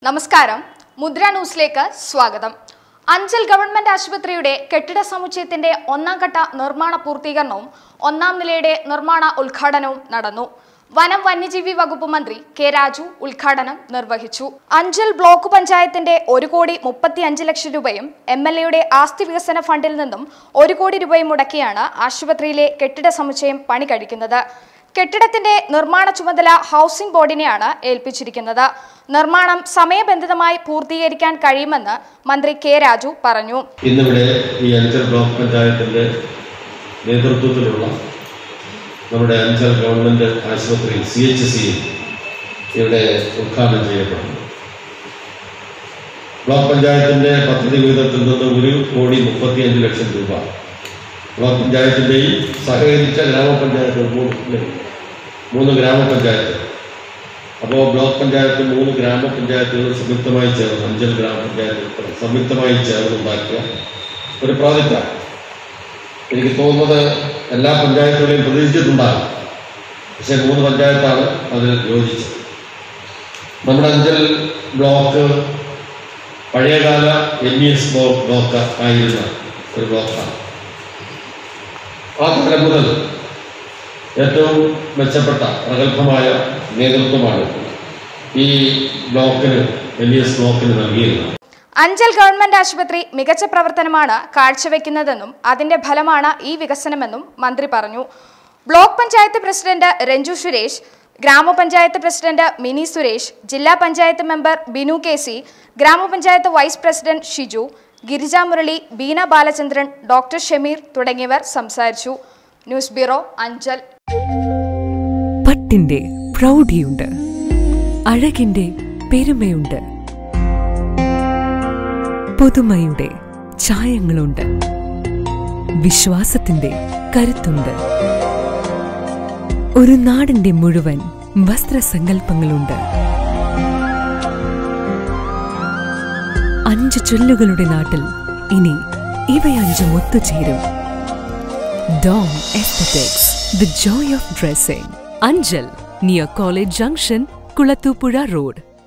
നമസ്കാരം മുദ്ര ന്യൂസിലേക്ക് സ്വാഗതം അഞ്ചൽ ഗവൺമെന്റ് ആശുപത്രിയുടെ കെട്ടിട സമുച്ചയത്തിന്റെ ഒന്നാം ഘട്ട നിർമ്മാണ പൂർത്തീകരണവും ഒന്നാം നിലയുടെ നിർമ്മാണ ഉദ്ഘാടനവും നടന്നു വനം വന്യജീവി വകുപ്പ് മന്ത്രി കെ രാജു ഉദ്ഘാടനം നിർവഹിച്ചു അഞ്ചൽ ബ്ലോക്ക് പഞ്ചായത്തിന്റെ ഒരു കോടി മുപ്പത്തി അഞ്ച് ലക്ഷം രൂപയും എം എൽ എയുടെ ആസ്തി വികസന ഫണ്ടിൽ നിന്നും ഒരു കോടി രൂപയും മുടക്കിയാണ് ആശുപത്രിയിലെ കെട്ടിട സമുച്ചയം പണി കഴിക്കുന്നത് കെട്ടിടത്തിന്റെ നിർമ്മാണ ചുമതല ഹൗസിംഗ് ബോർഡിനെയാണ് ഏൽപ്പിച്ചിരിക്കുന്നത് നിർമ്മാണം സമയബന്ധിതമായി പൂർത്തീകരിക്കാൻ കഴിയുമെന്ന് മന്ത്രി കെ രാജു പറഞ്ഞു ഇന്നിവിടെ ഈ അഞ്ചൽ ബ്ലോക്ക് പഞ്ചായത്തിൻ്റെ നേതൃത്വത്തിലുള്ള നമ്മുടെ അഞ്ചൽ ഗവൺമെൻറ് ആശുപത്രി സി എച്ച് സി ഇവിടെ ഉദ്ഘാടനം ചെയ്യപ്പെടുന്നു ബ്ലോക്ക് പഞ്ചായത്തിൻ്റെ പദ്ധതി വിഹിതത്തിൽ നിന്ന് ഒരു കോടി മുപ്പത്തിയഞ്ച് ലക്ഷം രൂപ ബ്ലോക്ക് പഞ്ചായത്തിൻ്റെയും സഹകരിച്ച ഗ്രാമപഞ്ചായത്തുകൾ മൂന്ന് ഇല്ലേ? മൂന്ന് ഗ്രാമപഞ്ചായത്ത് അപ്പോൾ ബ്ലോക്ക് പഞ്ചായത്ത് മൂന്ന് ഗ്രാമപഞ്ചായത്തുകൾ സംയുക്തമായി ചേർന്ന് അഞ്ചൽ ഗ്രാമപഞ്ചായത്ത് സംയുക്തമായി ചേർന്ന് ഉണ്ടാക്കിയ ഒരു പ്രോജക്റ്റാണ് എനിക്ക് തോന്നുന്നത് എല്ലാ പഞ്ചായത്തുകളെയും പ്രതീക്ഷിച്ചിട്ടുണ്ടാകും പക്ഷേ മൂന്ന് പഞ്ചായത്താണ് അതിൽ യോജിച്ചത് നമ്മുടെ അഞ്ചൽ ബ്ലോക്ക് പഴയകാല എം ഇ എസ് ബ്ലോക്ക് ആയിരുന്ന ഒരു ബ്ലോക്കാണ് ആ കാലം മുതൽ ഏറ്റവും മെച്ചപ്പെട്ട പ്രഗത്ഭമായ നേതൃത്വമാണ് ഈ ബ്ലോക്കിന് എം ഇ എസ് ബ്ലോക്കിന് നൽകിയിരുന്നത് അഞ്ചൽ ഗവൺമെന്റ് ആശുപത്രി മികച്ച പ്രവർത്തനമാണ് കാഴ്ചവെക്കുന്നതെന്നും അതിന്റെ ഫലമാണ് ഈ വികസനമെന്നും മന്ത്രി പറഞ്ഞു block panchayat president Ranju Suresh grama panchayat president Mini Suresh jilla panchayat member Binu K C grama panchayat vice president Shiju Girija Murali Beena Balachandran doctor Shameer തുടങ്ങിയവർ സംസാരിച്ചു ന്യൂസ് ബ്യൂറോ അഞ്ചൽ പട്ടിന്റെ പ്രൗഢിയുണ്ട് അഴകിന്റെ പെരുമയുണ്ട് പുതുമയുടെ ചായങ്ങളുണ്ട് വിശ്വാസത്തിന്റെ കരുത്തുണ്ട് ഒരു നാടിന്റെ മുഴുവൻ വസ്ത്രസങ്കല്പങ്ങളുണ്ട് അഞ്ച് ചൊല്ലുകളുടെ നാട്ടിൽ ഇനി ഇവയഞ്ചും ഒത്തുചേരും Dom Aesthetics, the joy of dressing. Anjal, near College Junction, Kulatupura Road.